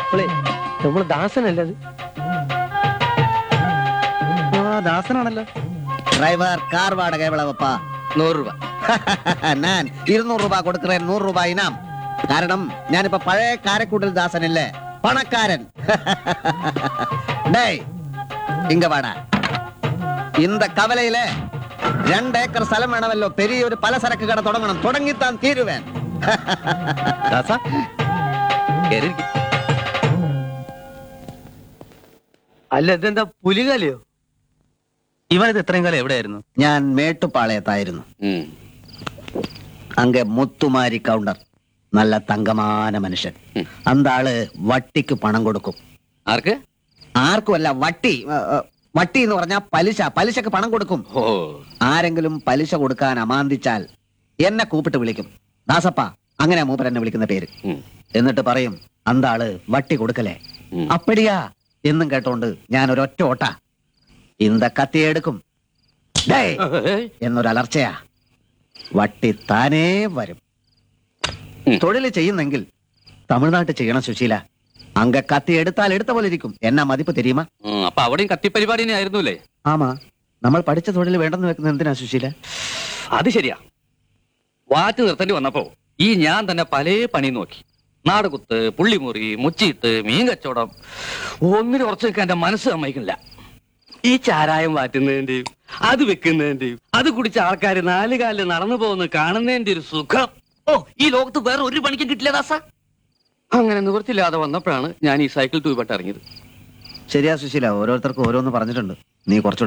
അപ്പളേ നമ്മള് ദാസനല്ലേ അത് ആ ദാസനാണല്ലോ டிரைவர் கார் வாடகை எவ்வளவுப்பா നൂറ് രൂപ நான் இருநூறு ரூபாய் கொடுக்கிறேன் நூறு ரூபாய் இனாம் കാരണം ഞാനിപ്പോ പഴയ കാരക്കൂട്ടൽ ദാസനല്ലേ പണക്കാരൻ டேய் ഇങ്ങ വാടാ இந்த കവലയില് രണ്ട് ഏക്കർ സ്ഥലം വേണമല്ലോ പെരിയൊരു പലചരക്ക് കട തുടങ്ങണം തുടങ്ങിത്താൻ തീരുവേൻ ദാസ കേറിയിരിക്ക്. അല്ല ഇതെന്താ പുലികാലിയോ ഇവനിത് ഇത്രയും കാലം എവിടെയായിരുന്നു ഞാൻ മേട്ടുപാളയത്തായിരുന്നു അങ്ക മുത്തുമാരി കൗണ്ടർ നല്ല തങ്കമാന മനുഷ്യൻ അന്ത ആള് വട്ടിക്ക് പണം കൊടുക്കും ആർക്ക് ആർക്കുമല്ല വട്ടി ഏ, ഏ, വട്ടി എന്ന് പറഞ്ഞാൽ പലിശ പലിശക്ക് പണം കൊടുക്കും ഓ ആരെങ്കിലും പലിശ കൊടുക്കാൻ അമാന്തിച്ചാൽ എന്നെ കൂപ്പിട്ട് വിളിക്കും ദാസപ്പ അങ്ങനെ മൂപ്പർ എന്നെ വിളിക്കുന്ന പേര് ഉം. എന്നിട്ട് പറയും അന്താള് വട്ടി കൊടുക്കലേ ഉം. അപ്പടിയാ എന്നും കേട്ടോണ്ട് ഞാൻ ഒരൊറ്റ ഓട്ട ഇന്ത കത്തിയെടുക്കും ഡേയ് എന്നൊരു അലർച്ചയാ വട്ടി താനേ വരും ഉം. തൊഴിൽ ചെയ്യുന്നെങ്കിൽ തമിഴ്നാട്ടിൽ ചെയ്യണം സുശീല അങ്ക കത്തി എടുത്താൽ എടുത്ത പോലെ ഇരിക്കും എന്നാ മതിപ്പ് തെരിയുമാ ഉം, അപ്പൊ അവിടെയും കത്തിപ്പരിപാടി തന്നെ ആയിരുന്നു അല്ലേ ആമാ നമ്മൾ പഠിച്ച തൊഴിൽ വേണ്ടെന്ന് വെക്കുന്നത് എന്തിനാ സുശീല അത് ശരിയാ വാറ്റ് നിർത്തേണ്ടി വന്നപ്പോ ഈ ഞാൻ തന്നെ പല പണി നോക്കി നാടുകുത്ത് പുള്ളിമുറി മുച്ചിട്ട് മീൻ കച്ചവടം ഒന്നിനും ഉറച്ചു നിൽക്കാൻ എന്റെ മനസ്സ് സമ്മതിക്കില്ല ഈ ചാരായം വാറ്റുന്നതിന്റെയും അത് വെക്കുന്നതിന്റെയും അത് കുടിച്ച ആൾക്കാർ നാല് കാലിൽ നടന്നു പോകുന്ന കാണുന്നതിന്റെ ഒരു സുഖം ഓ ഈ ലോകത്ത് വേറെ ഒരു പണിക്കും കിട്ടില്ല ദാസ അങ്ങനെ നിവൃത്തിയില്ലാതെ വന്നപ്പോഴാണ് ഞാൻ ഈ സൈക്കിൾ തൂയിപ്പെട്ട് ഇറങ്ങിയത് ശരിയാ സുശീല ഓരോരുത്തർക്കും ഓരോന്ന് പറഞ്ഞിട്ടുണ്ട് നീ കുറച്ചുകൂടെ